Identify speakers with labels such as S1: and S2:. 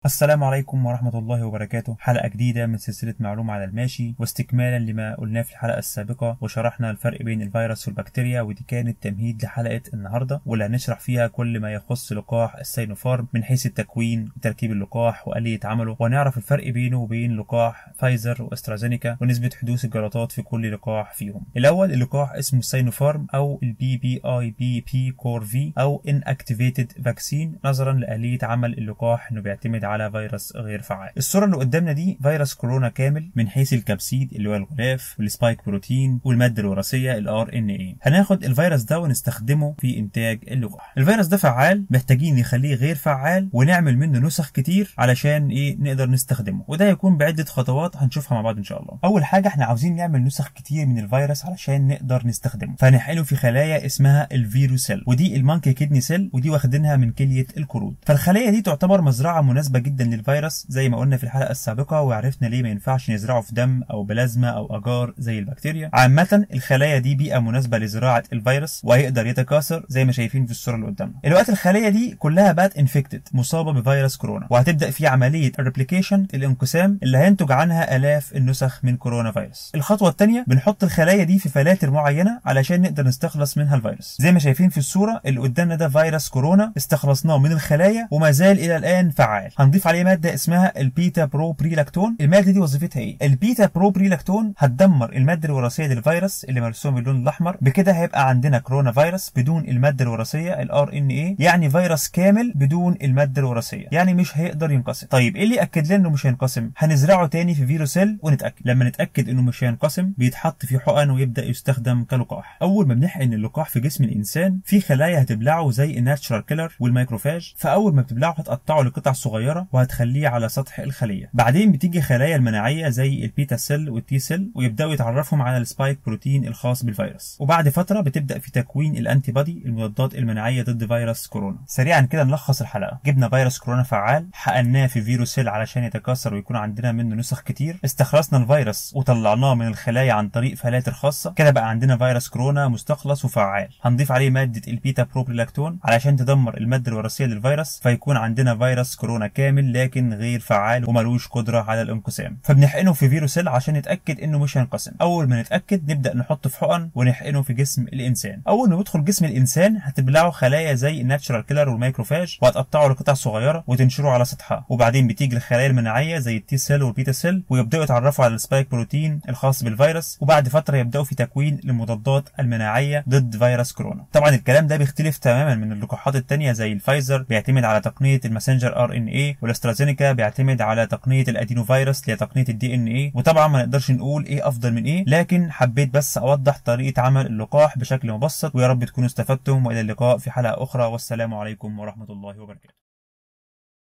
S1: السلام عليكم ورحمة الله وبركاته حلقة جديدة من سلسلة معلومة على الماشي واستكمالا لما قلناه في الحلقة السابقة وشرحنا الفرق بين الفيروس والبكتيريا ودي كانت تمهيد لحلقة النهاردة واللي هنشرح فيها كل ما يخص لقاح السينوفارم من حيث التكوين وتركيب اللقاح وآلية عمله وهنعرف الفرق بينه وبين لقاح فايزر واسترازينيكا ونسبة حدوث الجلطات في كل لقاح فيهم الأول اللقاح اسمه السينوفارم أو البي بي اي بي بي كور في أو inactivated فاكسين نظرا لآلية عمل اللقاح إنه بيعتمد على فيروس غير فعال الصورة اللي قدامنا دي فيروس كورونا كامل من حيث الكبسيد اللي هو الغلاف والسبايك بروتين والمادة الوراثية الار ان اي هناخد الفيروس ده ونستخدمه في انتاج اللقاح الفيروس ده فعال محتاجين نخليه غير فعال ونعمل منه نسخ كتير علشان ايه نقدر نستخدمه وده هيكون بعدة خطوات هنشوفها مع بعض ان شاء الله اول حاجة احنا عاوزين نعمل نسخ كتير من الفيروس علشان نقدر نستخدمه فهنحقنه في خلايا اسمها الفيروسيل ودي المانكي كيدني سيل ودي واخدينها من كلية القرود فالخلايا دي تعتبر مزرعة مناسبة جدا للفيروس زي ما قلنا في الحلقة السابقة وعرفنا ليه ما ينفعش نزرعه في دم او بلازما او اجار زي البكتيريا عامة الخلايا دي بيئة مناسبة لزراعة الفيروس وهيقدر يتكاثر زي ما شايفين في الصورة اللي قدامنا الوقت الخلايا دي كلها بقت انفكتد مصابة بفيروس كورونا وهتبدأ في عملية الريبليكيشن الانقسام اللي هينتج عنها الاف النسخ من كورونا فيروس الخطوة الثانية بنحط الخلايا دي في فلاتر معينة علشان نقدر نستخلص منها الفيروس زي ما شايفين في الصورة اللي قدامنا ده فيروس كورونا استخلصناه من الخلايا وما زال الى الان فعال هنضيف عليه ماده اسمها البيتا برو بريلاكتون الماده دي وظيفتها ايه البيتا برو بريلاكتون هتدمر الماده الوراثيه للفيروس اللي مرسوم باللون الاحمر بكده هيبقى عندنا كورونا فيروس بدون الماده الوراثيه الار ان اي يعني فيروس كامل بدون الماده الوراثيه يعني مش هيقدر ينقسم طيب ايه اللي ياكد لنا انه مش هينقسم هنزرعه تاني في فيروسيل ونتاكد لما نتاكد انه مش هينقسم بيتحط في حقن ويبدا يستخدم كلقاح اول ما بنحقن اللقاح في جسم الانسان في خلايا هتبلعه زي الناتشرال كيلر والمايكروفاج فاول ما بتبلعه هتقطعه لقطع صغيره وهتخليه على سطح الخليه بعدين بتيجي خلايا المناعيه زي البيتا سيل والتي سيل ويبداوا يتعرفهم على السبايك بروتين الخاص بالفيروس وبعد فتره بتبدا في تكوين الانتي بودي المضادات المناعيه ضد فيروس كورونا سريعا كده نلخص الحلقه جبنا فيروس كورونا فعال حقناه في فيروس سيل علشان يتكاثر ويكون عندنا منه نسخ كتير استخلصنا الفيروس وطلعناه من الخلايا عن طريق فلاتر خاصه كده بقى عندنا فيروس كورونا مستخلص وفعال هنضيف عليه ماده البيتا بروبريلاكتون علشان تدمر الماده الوراثيه للفيروس فيكون عندنا فيروس كورونا كامل لكن غير فعال وملوش قدره على الانقسام فبنحقنه في فيروسيل عشان نتاكد انه مش هينقسم اول ما نتاكد نبدا نحطه في حقن ونحقنه في جسم الانسان اول ما يدخل جسم الانسان هتبلعه خلايا زي الناتشرال كيلر والمايكروفاج وهتقطعه لقطع صغيره وتنشره على سطحها وبعدين بتيجي الخلايا المناعيه زي التي سيل والبيتا سيل ويبداوا يتعرفوا على السبايك بروتين الخاص بالفيروس وبعد فتره يبداوا في تكوين المضادات المناعيه ضد فيروس كورونا طبعا الكلام ده بيختلف تماما من اللقاحات التانية زي الفايزر بيعتمد على تقنيه الماسنجر ار ان اي والاسترازينيكا بيعتمد على تقنيه الادينو فيروس اللي هي تقنيه الدي ان اي وطبعا ما نقدرش نقول ايه افضل من ايه لكن حبيت بس اوضح طريقه عمل اللقاح بشكل مبسط ويا رب تكونوا استفدتم والى اللقاء في حلقه اخرى والسلام عليكم ورحمه الله وبركاته